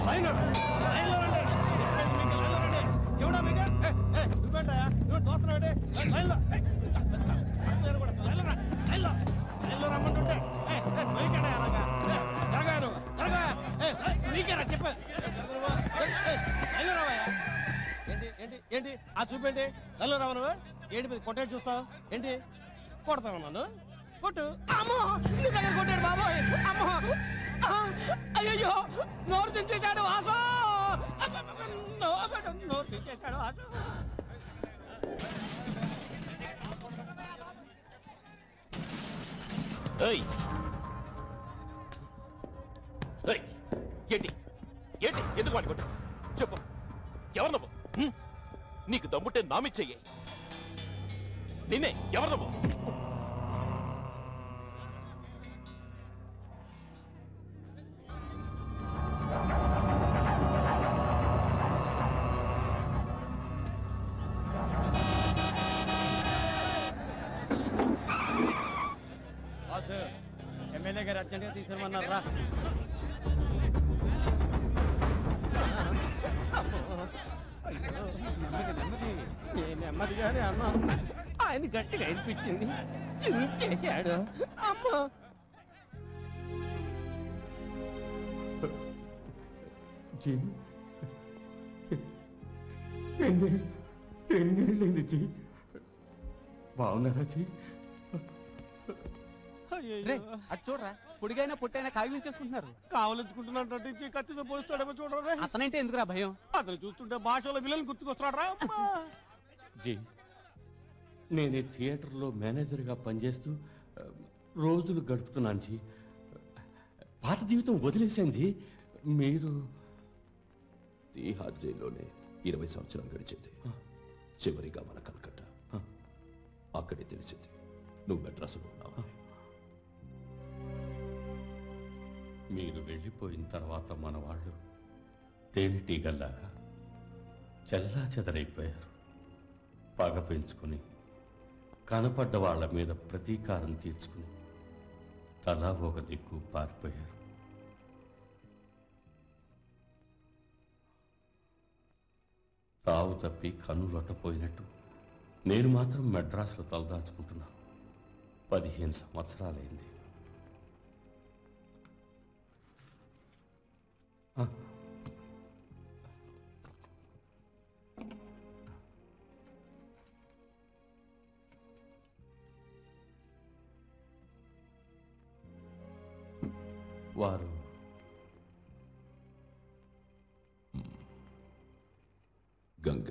లైన్లో రండి. లైన్లో రండి. చెప్పేది మీకు లైన్లో రండి. చెవుడా మీకు? ఏ, ఏ, నువ్వేంటయ్యా? నువ్వు తోస్తున్నావేంటి? ఏ, లైన్లో. ఏ, అత్తగారు కూడా. లైన్లో రా. లైన్లో. లైన్లో రమ్మంటుంటే. ఏ, ఏ, నువ్వేంటయ్యా అలాగా? ఏ, జరగయ్యా నువ్వు. జరగయ్యా. ఏ, ఏ, నీకేరా చెప్పేది? ఏ, జరగరు బాబు. ఏ, ఏ, లైన్లో రావయ్యా. ఏంటి ఏంటి ఏంటి ఆ చూపేంటి లైన్లో రావు నువ్వు ఏంటి మీద కొట్టేది చూస్తావు ఏంటి కొడతావు నన్ను కొట్టు అమ్మో నీ దగ్గర కొట్టాడు బాబోయ్ అమ్మో ఆ, అయ్యయ్యో నోరు తెచ్చేశాడు ఆశో నోరు నోరు తెచ్చేశాడు ఆశో ఏయ్ ఏయ్ ఏంటి ఏంటి ఎందుకు వాడి కొట్టావు చెప్పు ఎవరు నువ్వు హ్మ్? నీకు దమ్ముంటే నామిచ్చెయ్యి నిన్నే ఎవరు నువ్వు బాసు ఎమ్మెల్యే గారు అర్జెంట్గా తీసుకురమన్నారు రా నెమ్మది నెమ్మది నేను నెమ్మదిగానే అన్నాను ఆయన గట్టిగా అనిపించింది చూచేశాడు అమ్మో జీ ఎన్నేళ్ళు ఎన్నేళ్ళైంది జీ బాగున్నారా జీ అయ్యయ్యో. అటు చూడరా పొడిగైనా పుట్టైనా కాగిలించేసుకుంటున్నారు కావలించుకుంటున్నట్టు కత్తితో పోస్తాడేమో చూడరా అతనంటే ఎందుకురా భయం అతను చూస్తుంటే భాషలో విలన్ గుర్తుకొస్తాడు రా జీ నేను ఈ థియేటర్లో మేనేజర్గా పనిచేస్తూ ఆ, రోజులు గడుపుతున్నాను జీ పాత జీవితం వదిలేశాను జీ మీరు తీహార్ జైల్లోనే ఇరవై సంవత్సరాలు గడిచింది చివరిగా మన కలకట్ట అక్కడే తెలిసింది నువ్వు మెడ్రాసులో ఉన్నావు మీరు వెళ్ళిపోయిన తర్వాత మన వాళ్ళు తేనెటీగల్లాగా చెల్లా చెదరైపోయారు పగ పెంచుకుని కనపడ్డ వాళ్ళ మీద ప్రతీకారం తీర్చుకుని తలా ఒక దిక్కు పారిపోయారు తావు తప్పి కన్నులొట్టపోయినట్టు నేను మాత్రం మెడ్రాస్లో తలదాచుకుంటున్నాను పదిహేను సంవత్సరాలైంది ఆ. వారు గంగ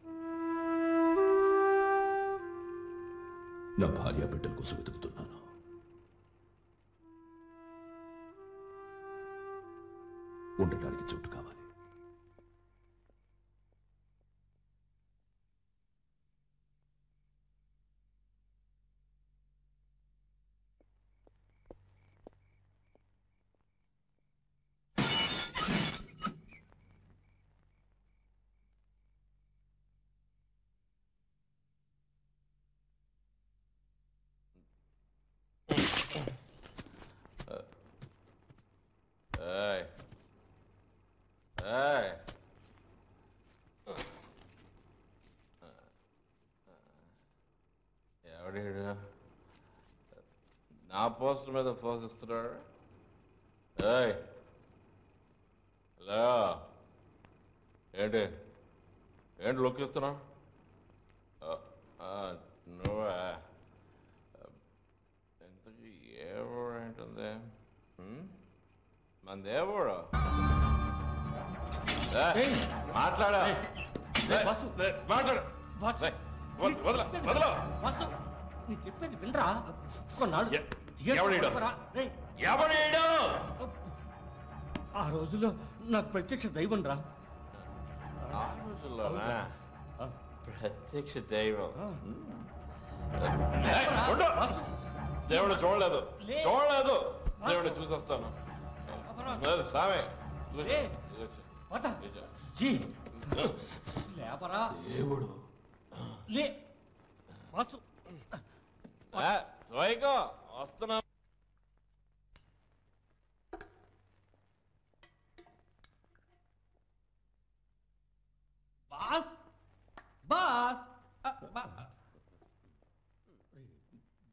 నా భార్య బిడ్డల కోసం వెతుకుతున్నాను ఉండటానికి చోటు కావాలి ఏయ్ ఏయ్ ఎవడీడు నా పోస్టర్ మీద ఫోర్స్ ఇస్తున్నాడు ఏయ్ హలో ఏంటి ఏంటి లుక్ ఇస్తున్నావు నువ్వా ఎంతకీ ఏ ఊరు ఏంటుంది హ్మ్? మనది ఏ ఊరు ఏయ్, మాట్లాడా ఏయ్, ఏయ్, మాట్లాడు ఏయ్, వదల వదల వదల వాసు, నీ చెప్పేది వినరా కొన్నాళ్ళు ఎ- థియేటర్ ఎవడీడు? కొనరా? రేయ్, ఎవడీడు ఆ రోజుల్లో నాకు ప్రత్యక్ష దైవం రా ఆ రోజుల్లోనా ప్రత్యక్ష దైవం హ్మ్. ఏయ్, ఉండు. దేవుడు చూడలేదు లే. చూడలేదు దేవుడు చూసొస్తాను లేదు, సామే లే. వద్ద. జీ లేపరా దేవుడు లే వాసు వైకో వస్తున్నా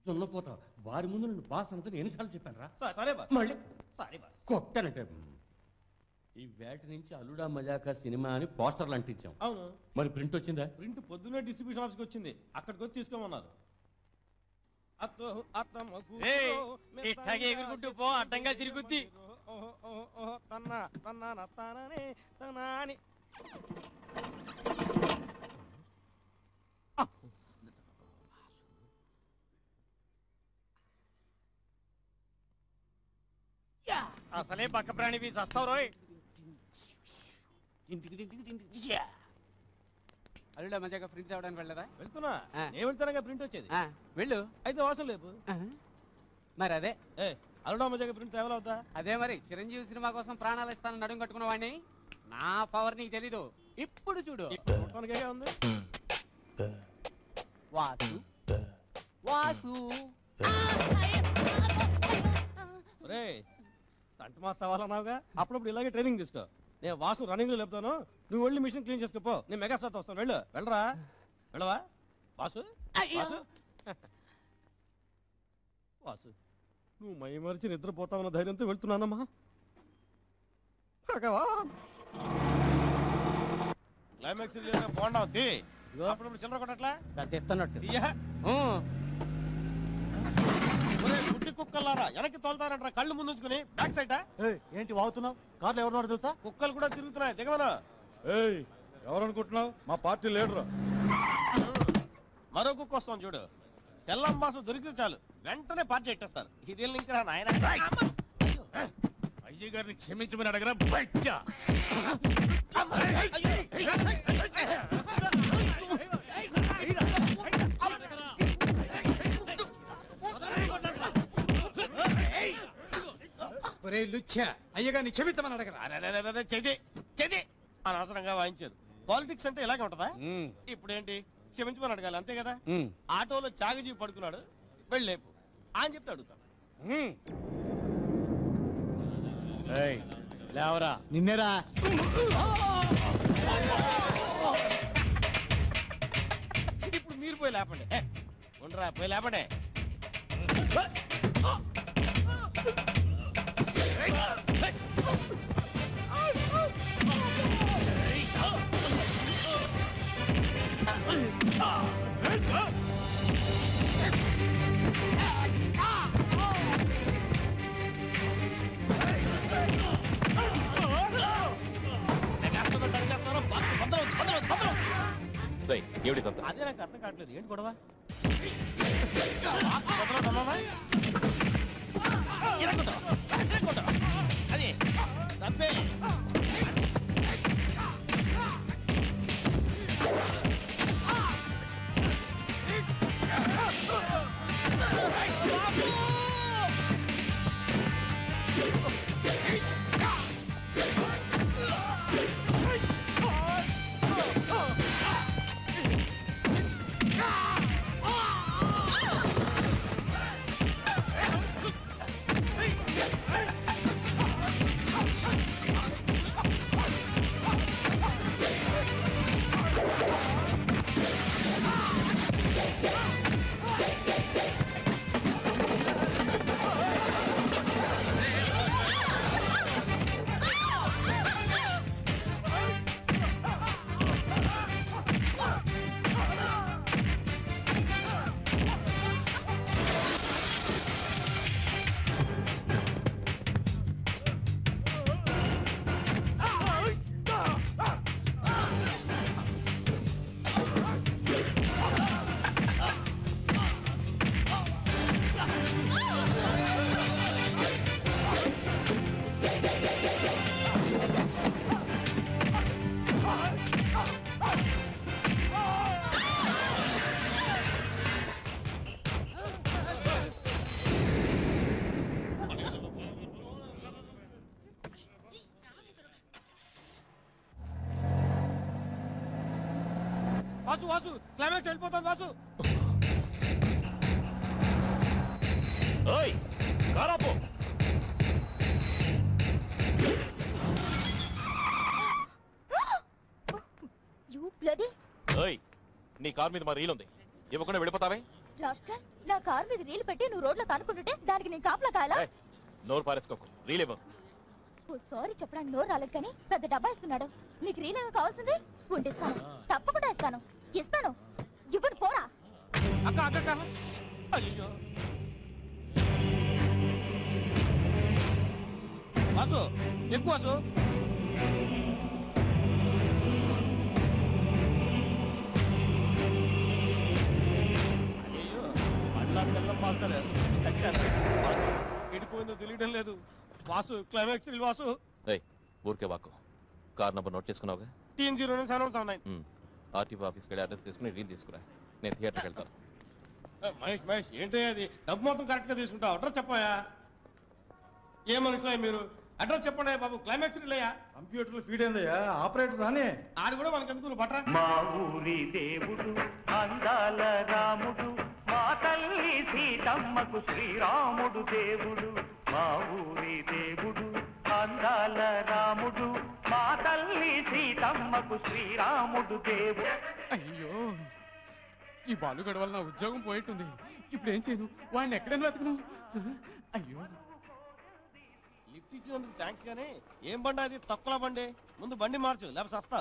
దున్నపోత వారి ముందు నన్ను బాస్ అన్నదని ఎన్నిసార్లు చెప్పాను రా స- సరే బాస్ మళ్ళీ సారీ బాస్ కొట్టానంటే ఈ వేట నుంచి అల్లుడా మజాకా సినిమా అని పోస్టర్లు అంటించాం అవును మరి ప్రింట్ వచ్చిందా ప్రింట్ పొద్దున్నే డిస్ట్రిబ్యూషన్ ఆఫీస్కి వచ్చింది అక్కడికి వచ్చి తీసుకోమన్నారు అత్తో అత్తమ్మ కూతురో, ఏయ్, మెత్తగా ఇట్టాగే ఎగురుకుంటూ పో, అడ్డంగా తిరుగుద్ది. ఓహో, ఓహో, ఓహో, తన్నా తన్నా నత్తానని తనాని అసలే పక్క ప్రాణివి చస్తావు రోయ్ అల్లుడా మజాగా ప్రింట్ తేవడానికి వెళ్ళదా వెళ్తున్నా ఆ. నేను వెళ్తానగా ప్రింట్ వచ్చేది ఆ, వెళ్ళు అయితే వాసం లేపు ఆ, మరి అదే ఏ అల్లుడా మజాగా ప్రింట్ తేవలవుతా అదే మరి చిరంజీవి సినిమా కోసం ప్రాణాలు ఇస్తాను నడుం కట్టుకున్న వాడిని నా పవర్ నీకు తెలీదు ఇప్పుడు చూడు చూడటానికే ఉంది వాసు వాసు రే సంట మాస్ అవ్వాలన్నావుగా అప్పుడప్పుడు ఇలాగే ట్రైనింగ్ తీసుకో నేను వాసు రన్నింగ్ లో లేపుతాను నువ్వు వెళ్ళి మిషన్ క్లీన్ చేసుకోపో నేను మెగా స్టార్ వస్తాను వెళ్ళు వెళ్ళరా వెళ్ళవా వాసు వాసు వాసు నువ్వు మై మరిచి నిద్రపోతావన్న ధైర్యంతో వెళ్తున్నానమ్మా భగవాన్ క్లైమాక్స్ బాగుండవు తీ అప్పుడప్పుడు చిల్లర కొట్టట్లా తెస్తున్నట్టు తీయా ఒరేయ్, గుడ్డి కుక్కలారా వెనక్కి తోలుతారంటారా కళ్ళు ముందుంచుకుని బ్యాక్ సైడ్ ఏంటి వాగుతున్నావు కార్లో ఎవరున్నారు తెలుసా కుక్కలు కూడా తిరుగుతున్నాయి దిగమను ఏయ్ ఎవరనుకుంటున్నావు మా పార్టీ లీడర్ మరో కుక్క వస్తాం చూడు తెల్లం బాసు దొరికితే చాలు వెంటనే పార్టీ ఎట్టేస్తారు ఇది ఇంకా నాయన అయ్య గారిని క్షమించమని అడగరా బచ్చా ఒరే లుచ్చా అయ్యగారిని క్షమించమని అడగరా అరెరెరెరె, చెది చెది అనవసరంగా వాయించారు పాలిటిక్స్ అంటే ఇలాగే ఉంటదా ఇప్పుడు ఏంటి క్షమించమని అడగాలి అంతే కదా ఆటోలో చాగజీ పడుకున్నాడు వెళ్ళేపు అని చెప్తే అడుగుతాను లేవరా నిన్నేరా ఇప్పుడు మీరు పోయి లేపండి ఏ, ఉండరా పోయి లేపండి రేయ్, ఏమిటిదంతా అదే నాకు అర్థం కావట్లేదు ఏంటి గొడవ కొత్తలో తన్నావా? ఇరక్కొట్టు, ఇరక్కొట్టు. అది తప్పే వాసు వాసు క్లైమాక్స్ వెళ్ళిపోతుంది వాసు ఓయ్ కారాపో యూ బ్లడీ ఓయ్ నీ కార్ మీద మా రీల్ ఉంది ఇవ్వకుండా వెళ్ళిపోతావే రాస్కల్, నా కార్ మీద రీలు పెట్టి నువ్వు రోడ్లో తనుకుంటుంటే దానికి నేను కాపలా కాయాలా ఏయ్, నోరు పారేసుకోకు రీలేమో ఓ సారీ చెప్పడానికి నోరు రాలేదు కానీ పెద్ద డబ్బా ఇస్తున్నాడు నీకు రీల్ ఏమో కావాల్సింది ఉండిస్తాను తప్పకుండా ఇస్తాను ఇస్తాను ఇవ్వను పోరా అక్క అక్క అక్క అయ్యో వాసు ఎక్కువ వాసు అయ్యో బండ్లా తెల్లం మాస్టర్ కట్టారు వాసు ఎడిపోయిందో తెలియడం లేదు వాసు క్లైమాక్స్ వాసు ఏయ్ ఊరికే వాకు కార్ నంబర్ నోట్ చేసుకున్నావుగా TN zero nine seven seven nine RTO ఆఫీస్కి వెళ్ళి అడ్రస్ తీసుకుని రీల్ తీసుకురా నేను థియేటర్కి వెళ్తాను మహేష్ మహేష్ ఏంటి అది డబ్బు మొత్తం కరెక్ట్ గా తీసుకుంటావు అడ్రస్ చెప్పాయా ఏ మనుషులే మీరు అడ్రస్ చెప్పండి బాబు క్లైమాక్స్ రిలేయా కంప్యూటర్ లో ఫీడ్ అయిందయ్యా ఆపరేటర్ రానే ఆడు కూడా మనకెందుకు నువ్వు పట్రా మా ఊరి దేవుడు అందాల రాముడు మా తల్లి సీతమ్మకు శ్రీరాముడు దేవుడు మా ఊరి దేవుడు అందాల రాముడు మా తల్లి సీతమ్మకు శ్రీరాముడు దేవుడు అయ్యో ఈ బాలుగడ వల్ల నా ఉద్యోగం పోయిట్టుంది ఇప్పుడు ఏం చేయను వాడిని ఎక్కడైనా వెతకను అయ్యో లిఫ్ట్ ఇచ్చినందుకు థ్యాంక్స్ కానీ ఏం బండి అది తక్కువ బండి ముందు బండి మార్చు లేకపోతే సస్తా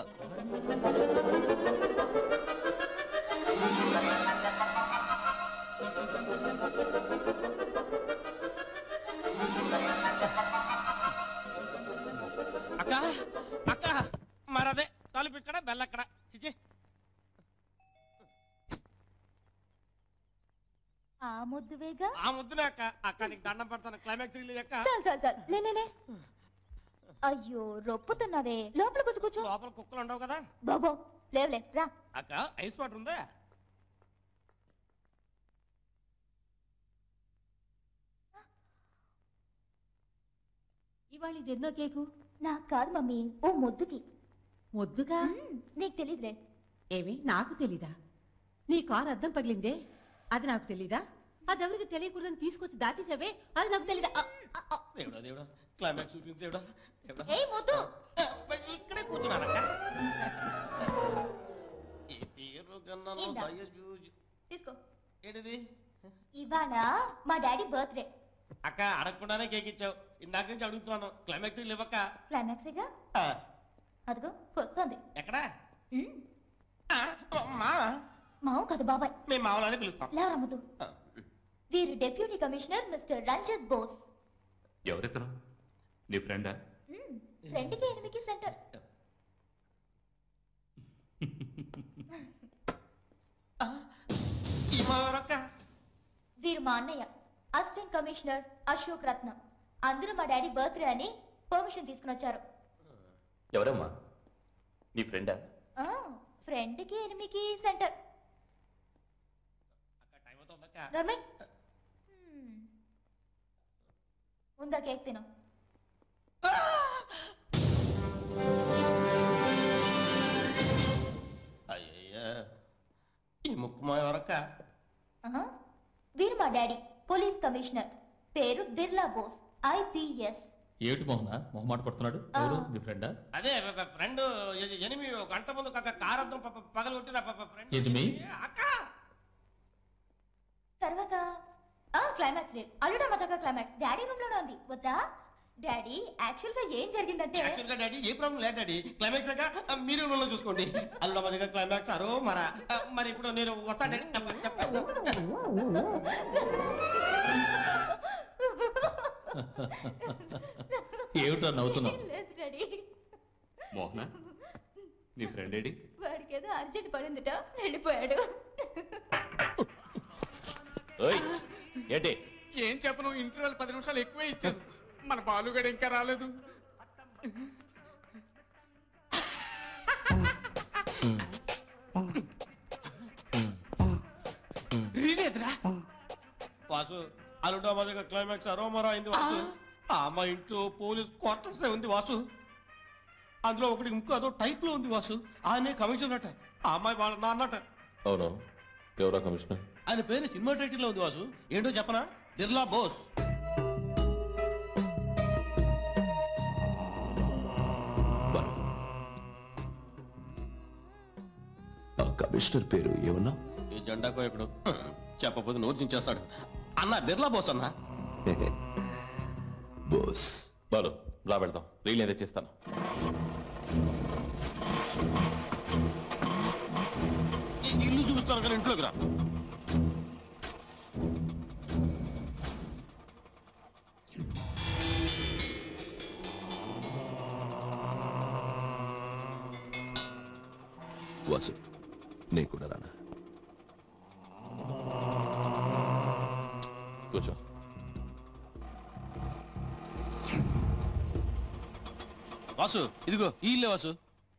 అక్క అక్క మరదే తలుపు ఇక్కడ బెల్లక్కడ చిచి ఆ ముద్దువేగా ఆ ముద్దునే అక్క అక్క నీకు దండం పెడతాను క్లైమాక్స్ రిలీజ్ అక్క చాలు చాలు చాలు లే లే, లే అయ్యో రొప్పుతున్నావే లోపల కూర్చో కూర్చో లోపల కుక్కలు ఉండవు కదా బాబో లేవులే రా అక్క ఐస్ వాటర్ ఉందా ఇవాళ ఇది ఎన్నో కేకు నాకు కాదు మమ్మీ ఓ ముద్దుకి ముద్దుగా మ్మ్, నీకు తెలియదులే ఏమి నాకు తెలీదా నీ కారు అద్దం పగిలిందే అది నాకు తెలీదా అది ఎవరికి తెలియకూడదని తీసుకొచ్చి దాచేసావే అది నాకు తెలీదా ఆ, ఆ, ఆ. దేవుడా దేవుడా క్లైమాక్స్ చూపించి దేవుడా దేవుడా ఏయ్ ముద్దు ఆ, మరి ఇక్కడే కూర్చున్నానక్క ఈ తీరు గన్నను ఇందా. దయ చూచి తీసుకో ఏంటిది ఇవాళ మా డాడీ బర్త్డే అక్క అడగకుండానే కేక్ ఇచ్చావు ఇందాక నుంచి అడుగుతున్నాను క్లైమాక్స్ లేవక్క క్లైమాక్సేగా అదిగో వస్తుంది ఎక్కడా మ్మ్, ఆ, మా మావు కదా బాబాయ్ మేము మామూలు పిలుస్తాం లేవరా ముద్దు ఆ, వీరు deputy commissioner mister Ranjit Bose ఎవరెత్తను నీ ఫ్రెండా మ్మ్, ఫ్రెండ్కి ఎనిమికి సెంటర్ ఆ, ఈ మావరక్క వీరు మా అన్నయ్య అసిస్టెంట్ కమిషనర్ అశోక్ రత్నం అందరూ మా డాడీ బర్త్డే అని పర్మిషన్ తీసుకుని వచ్చారు ఎవరమ్మా నీ ఫ్రెండా ఆ, ఫ్రెండ్కి ఎనిమికి సెంటర్ అక్క టైం అవుతుందక్క నర్మయ్ ముందా కేక్ తిను అయ్యయ్యా ఈ ముక్కు మా ఎవరక్క ఆహా. వీరు మా డాడీ పోలీస్ కమిషనర్ పేరు బిర్లా బోస్ ఐపీఎస్ ఏమిటి మోహన మొహమాట పడుతున్నాడు ఎవరు? నీ ఫ్రెండా అదే ఫ్రెండ్ ఎనిమిది ఒక గంట ముందు ఒక కారద్దం పగల కొట్టిన ఫ్రెండ్ ఎనిమి? అక్క తర్వాత ఆ క్లైమాక్స్ డే అల్లుడా మజాగా క్లైమాక్స్ డాడీ రూమ్ లోనే ఉంది వద్దా డాడీ యాక్చువల్ గా ఏం జరిగిందంటే యాక్చువల్ గా డాడీ ఏ ప్రాబ్లం లేదు డాడీ క్లైమాక్స్ దాకా ఆ, మీరు రూమ్ లో చూసుకోండి అల్లుడ మధ్యగా క్లైమాక్స్ అరో మరా ఆ, మరి ఇప్పుడు నేను వస్తా డాడీ చెప్ప- చెప్ప- ఏమిటో నవ్వుతున్నావు లేదు డాడీ మోహన నీ ఫ్రెండ్ ఏడి వాడికి ఏదో అర్జెంట్ పడిందిట వెళ్ళిపోయాడు ఓయ్ ఏంటి ఏం చెప్పను ఇంటర్వెల్ పది నిమిషాలు ఎక్కువే ఇచ్చాను మన బాలుగడ ఇంకా రాలేదు వాసు అల్లుడ మధ్యగా క్లైమాక్స్ అరో మరో అయింది వాసు ఆ మా ఇంట్లో పోలీస్ క్వార్టర్స్ ఉంది వాసు అందులో ఒకటి ఇంకో అదో టైప్ లో ఉంది వాసు ఆయనే కమిషనర్ అట ఆ అమ్మాయి వాళ్ళ నాన్నట అవును ఎవరా కమిషనర్ ఆయన పేరు సినిమా టైటిల్ లో ఉంది వాసు ఏంటో చెప్పనా బిర్లా బోస్ ఆ కమిషనర్ పేరు ఏమన్నా ఈ జెండా కోయకుడు చెప్పకపోతే నోరు చేస్తాడు అన్న బిర్లా బోస్ అన్న బోస్ బాలు రా వెళ్దాం రీల్ ఏదో చేస్తాను ఈ ఇల్లు చూపిస్తారు కదా ఇంట్లోకి రా వాసు నీ కూడా రానా కూర్చో వాసు ఇదిగో ఈ ఇల్లే వాసు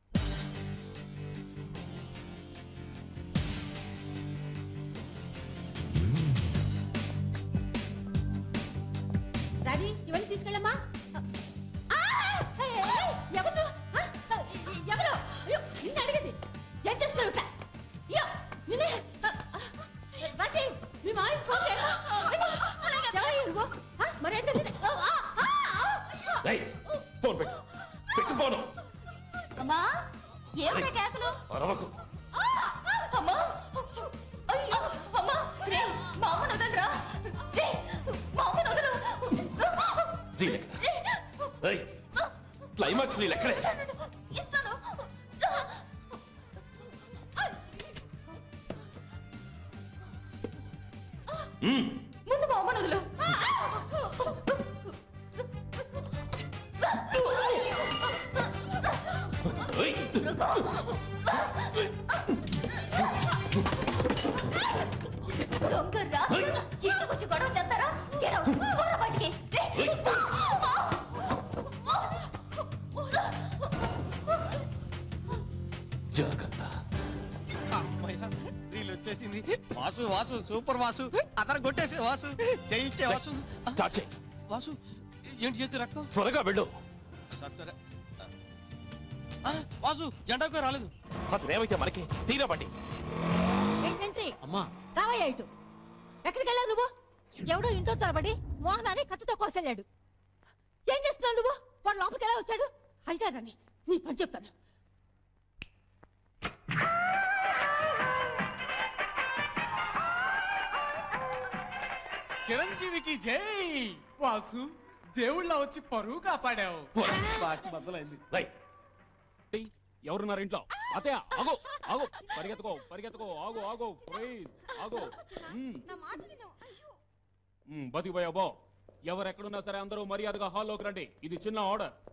రాజీ ఇవన్నీ తీసుకెళ్ళమ్మా ఆ! ఏయ్, ఏయ్, ఎవరు నువ్వు? ఆ? ఎవరు అయ్యో నిన్ను అడిగింది ఏం చేస్తున్నావు ఇక్కడ అయ్యో నిన్నే ఆ, ఆ, రాజీ మీ మాయ ఫోన్ చేయరా? అయ్యో, ఎవరయ్యా నువ్వు? ఆ, మరి ఎంత నిన్నే- ఆ, ఆ, ఆ, ఆ. రేయ్, ఫోన్ పెట్టు పెట్టు ఫోను అమ్మా ఏమిటా కేకలు అరవకు ఆ! అమ్మా అయ్యో అమ్మా రే మా అమ్మను వదలరా రే మా అమ్మను వదలు రీల్ ఎక్కడ రేయ్, క్లైమాక్స్ రీల్ ఎక్కడే ఇస్తాను మ్మ్. ముందు మా అమ్మను వదలు ఏయ్, దొంగ రా ఇంటికి వచ్చి గొడవ చేస్తారా Get out. పోరా బయటికి రే. ఏయ్. జాగ్రత్త వీళ్ళు వచ్చేసింది వాసు వాసు సూపర్ వాసు అతను కొట్టేసే వాసు జయించే వాసు స్టార్ట్ చేయి వాసు ఏంటి చేతి రక్తం త్వరగా వెళ్ళు సరే సరే ఆ, వాసు జెండాకు రాలేదు అతను ఏమైతే మనకి తీరా బండి ఏయ్, సెంట్రీ అమ్మా రావయ్యా ఇటు ఎక్కడికి వెళ్ళావు నువ్వు ఎవడో ఇంట్లో తరబడి మోహనాన్ని కత్తితో కోసెళ్ళాడు ఏం చేస్తున్నావు నువ్వు వాడు లోపలికి ఎలా వచ్చాడు అయ్యారని నీ పని చెప్తాను చిరంజీవికి జై వాసు దేవుళ్ళ వచ్చి పరువు కాపాడావు బాక్స్ బద్దలైంది రై ఎవరున్నారు ఇంట్లో అతయ్య ఆగు ఆగు పరిగెత్తుకో పరిగెత్తుకో ఆగు ఆగు ప్లీజ్ ఆగు మ్మ్. మ్మ్, బతికిపోయావు బో ఎవరెక్కడున్నా సరే అందరూ మర్యాదగా హాల్లోకి రండి ఇది చిన్న ఆర్డర్